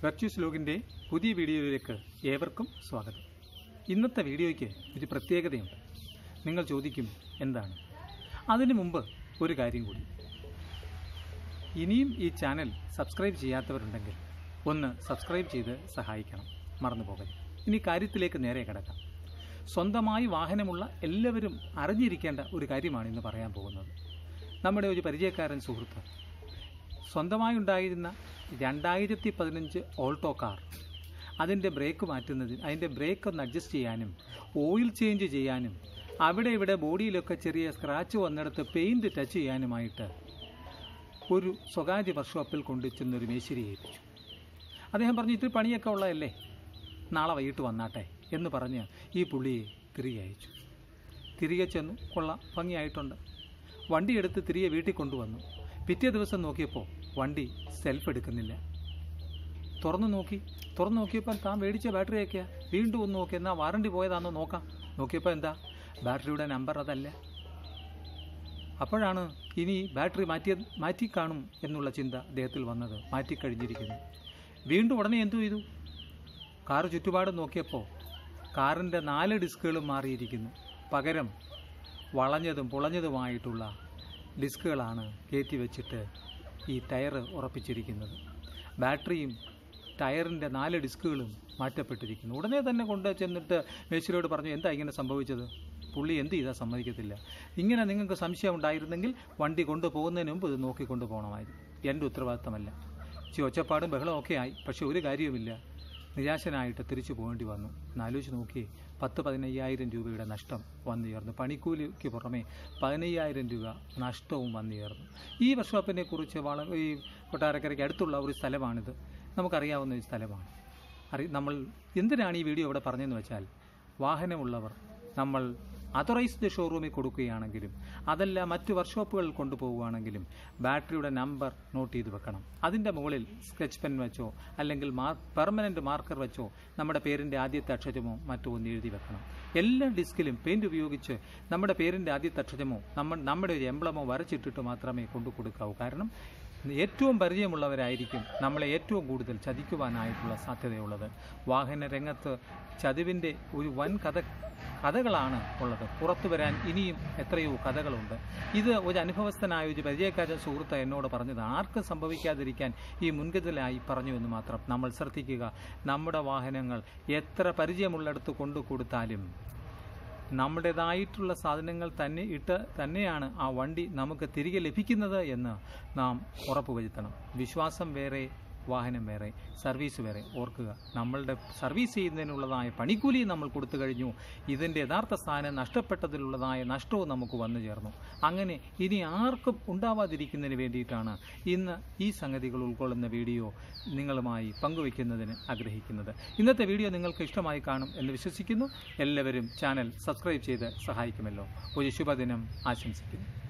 virtues ലോഗിൻ്റെ പുതിയ വീഡിയോയിലേക്ക് ഏവർക്കും സ്വാഗതം ഇന്നത്തെ വീഡിയോയ്ക്ക് ഒരു പ്രത്യേകതയുണ്ട് നിങ്ങൾ ചോദിക്കും എന്താണ് അതിനു മുമ്പ് ഒരു കാര്യം കൂടി ഇനിയും ഈ ചാനൽ സബ്സ്ക്രൈബ് ചെയ്യാത്തവരുണ്ടെങ്കിൽ ഒന്ന് സബ്സ്ക്രൈബ് ചെയ്ത് സഹായിക്കണം മറന്നു പോകരുത് ഇനി കാര്യത്തിലേക്ക് നേരെ കിടക്കാം സ്വന്തമായി വാഹനമുള്ള എല്ലാവരും അറിഞ്ഞിരിക്കേണ്ട ഒരു കാര്യമാണ് ഇന്ന് പറയാൻ പോകുന്നത് നമ്മുടെ ഒരു പരിചയക്കാരൻ സുഹൃത്ത് സ്വന്തമായി ഉണ്ടായിരുന്ന രണ്ടായിരത്തി പതിനഞ്ച് ഓൾട്ടോ കാർ അതിൻ്റെ ബ്രേക്ക് മാറ്റുന്നതിന് അതിൻ്റെ ബ്രേക്ക് ഒന്ന് അഡ്ജസ്റ്റ് ചെയ്യാനും ഓയിൽ ചേഞ്ച് ചെയ്യാനും അവിടെ ഇവിടെ ബോഡിയിലൊക്കെ ചെറിയ സ്ക്രാച്ച് വന്നിടത്ത് പെയിൻറ് ടച്ച് ചെയ്യാനുമായിട്ട് ഒരു സ്വകാര്യ വർക്ക്ഷോപ്പിൽ കൊണ്ടു ചെന്നൊരു മേശിരി ഏൽപ്പിച്ചു അദ്ദേഹം പറഞ്ഞു ഇത്തിരി പണിയൊക്കെ ഉള്ളതല്ലേ നാളെ വൈകിട്ട് വന്നാട്ടെ എന്ന് പറഞ്ഞ് ഈ പുള്ളിയെ തിരികെ അയച്ചു തിരികെ ചെന്നു കൊള്ളാം ഭംഗിയായിട്ടുണ്ട് വണ്ടി എടുത്ത് തിരികെ വീട്ടിൽ കൊണ്ടുവന്നു പിറ്റേ ദിവസം നോക്കിയപ്പോൾ വണ്ടി സെൽഫ് എടുക്കുന്നില്ല തുറന്നു നോക്കി തുറന്നു നോക്കിയപ്പോൾ താൻ മേടിച്ച ബാറ്ററിയൊക്കെയാ വീണ്ടും ഒന്ന് നോക്കി എന്നാൽ വാറണ്ടി പോയതാണെന്ന് നോക്കാം നോക്കിയപ്പോൾ എന്താ ബാറ്ററിയുടെ നമ്പർ അതല്ല അപ്പോഴാണ് ഇനി ബാറ്ററി മാറ്റിയ മാറ്റി കാണും എന്നുള്ള ചിന്ത അദ്ദേഹത്തിൽ വന്നത് മാറ്റിക്കഴിഞ്ഞിരിക്കുന്നു വീണ്ടും ഉടനെ എന്തു ചെയ്തു കാറ് ചുറ്റുപാടും നോക്കിയപ്പോൾ കാറിൻ്റെ നാല് ഡിസ്കുകളും മാറിയിരിക്കുന്നു പകരം വളഞ്ഞതും പുളഞ്ഞതുമായിട്ടുള്ള ഡിസ്കുകളാണ് കയറ്റി വെച്ചിട്ട് ഈ ടയർ ഉറപ്പിച്ചിരിക്കുന്നത് ബാറ്ററിയും ടയറിൻ്റെ നാല് ഡിസ്കുകളും മാറ്റപ്പെട്ടിരിക്കുന്നു ഉടനെ തന്നെ കൊണ്ട് ചെന്നിട്ട് മേശിരിയോട് പറഞ്ഞു എന്താ ഇങ്ങനെ സംഭവിച്ചത് പുള്ളി എന്ത് ചെയ്താൽ സമ്മതിക്കത്തില്ല ഇങ്ങനെ നിങ്ങൾക്ക് സംശയം ഉണ്ടായിരുന്നെങ്കിൽ വണ്ടി കൊണ്ടുപോകുന്നതിന് മുമ്പ് ഇത് നോക്കിക്കൊണ്ട് പോകണമായിരുന്നു എൻ്റെ ഉത്തരവാദിത്തമല്ല ഇച്ചിരി ഒച്ചപ്പാടും ബഹളവും ഒക്കെ ആയി പക്ഷേ ഒരു കാര്യവുമില്ല നിരാശനായിട്ട് തിരിച്ചു പോകേണ്ടി വന്നു എന്നാലോചിച്ച് നോക്കി പത്ത് പതിനയ്യായിരം രൂപയുടെ നഷ്ടം വന്നു ചേർന്നു പണിക്കൂലിക്ക് പുറമെ പതിനയ്യായിരം രൂപ നഷ്ടവും വന്നു ചേർന്നു ഈ വർക്ക്ഷോപ്പിനെ കുറിച്ച് വള ഈ കൊട്ടാരക്കരയ്ക്ക് അടുത്തുള്ള ഒരു സ്ഥലമാണിത് നമുക്കറിയാവുന്ന ഒരു സ്ഥലമാണ് അറി നമ്മൾ എന്തിനാണ് ഈ വീഡിയോ ഇവിടെ പറഞ്ഞതെന്ന് വെച്ചാൽ വാഹനമുള്ളവർ നമ്മൾ അതറൈസ്ഡ് ഷോറൂമിൽ കൊടുക്കുകയാണെങ്കിലും അതല്ല മറ്റ് വർക്ക്ഷോപ്പുകളിൽ കൊണ്ടുപോവുകയാണെങ്കിലും ബാറ്ററിയുടെ നമ്പർ നോട്ട് ചെയ്ത് വെക്കണം അതിൻ്റെ മുകളിൽ സ്കെച്ച് പെൻ വെച്ചോ അല്ലെങ്കിൽ മാർ പെർമനൻ്റ് മാർക്കർ വെച്ചോ നമ്മുടെ പേരിൻ്റെ ആദ്യത്തെ അക്ഷരമോ മറ്റോ ഒന്ന് എഴുതി വെക്കണം എല്ലാ ഡിസ്കിലും പെയിൻറ് ഉപയോഗിച്ച് നമ്മുടെ പേരിൻ്റെ ആദ്യത്തെ അക്ഷരമോ നമ്മൾ നമ്മുടെ ഒരു എംബ്ലമോ വരച്ചിട്ടിട്ട് മാത്രമേ കൊണ്ടു കൊടുക്കാവൂ കാരണം ഏറ്റവും പരിചയമുള്ളവരായിരിക്കും നമ്മളെ ഏറ്റവും കൂടുതൽ ചതിക്കുവാനായിട്ടുള്ള സാധ്യതയുള്ളത് വാഹന രംഗത്ത് ചതിവിൻ്റെ ഒരു വൻ കഥ കഥകളാണ് ഉള്ളത് പുറത്തു വരാൻ ഇനിയും എത്രയോ കഥകളുണ്ട് ഇത് ഒരു അനുഭവസ്ഥനായ ഒരു പരിചയക്കാരൻ സുഹൃത്ത് എന്നോട് പറഞ്ഞത് ആർക്കും സംഭവിക്കാതിരിക്കാൻ ഈ മുൻകരുതലായി പറഞ്ഞു എന്ന് മാത്രം നമ്മൾ ശ്രദ്ധിക്കുക നമ്മുടെ വാഹനങ്ങൾ എത്ര പരിചയമുള്ളിടത്ത് കൊണ്ടു കൊടുത്താലും നമ്മുടേതായിട്ടുള്ള സാധനങ്ങൾ തന്നെ ഇട്ട് തന്നെയാണ് ആ വണ്ടി നമുക്ക് തിരികെ ലഭിക്കുന്നത് എന്ന് നാം ഉറപ്പുവരുത്തണം വിശ്വാസം വേറെ വാഹനം വേറെ സർവീസ് വേറെ ഓർക്കുക നമ്മളുടെ സർവീസ് ചെയ്യുന്നതിനുള്ളതായ പണിക്കൂലി നമ്മൾ കൊടുത്തു കഴിഞ്ഞു ഇതിൻ്റെ യഥാർത്ഥ സ്ഥാനം നഷ്ടപ്പെട്ടതിലുള്ളതായ നഷ്ടവും നമുക്ക് വന്നു ചേർന്നു അങ്ങനെ ഇനി ആർക്കും ഉണ്ടാവാതിരിക്കുന്നതിന് വേണ്ടിയിട്ടാണ് ഇന്ന് ഈ സംഗതികൾ ഉൾക്കൊള്ളുന്ന വീഡിയോ നിങ്ങളുമായി പങ്കുവയ്ക്കുന്നതിന് ആഗ്രഹിക്കുന്നത് ഇന്നത്തെ വീഡിയോ നിങ്ങൾക്ക് ഇഷ്ടമായി കാണും എന്ന് വിശ്വസിക്കുന്നു എല്ലാവരും ചാനൽ സബ്സ്ക്രൈബ് ചെയ്ത് സഹായിക്കുമല്ലോ ഒരു ശുഭദിനം ആശംസിക്കുന്നു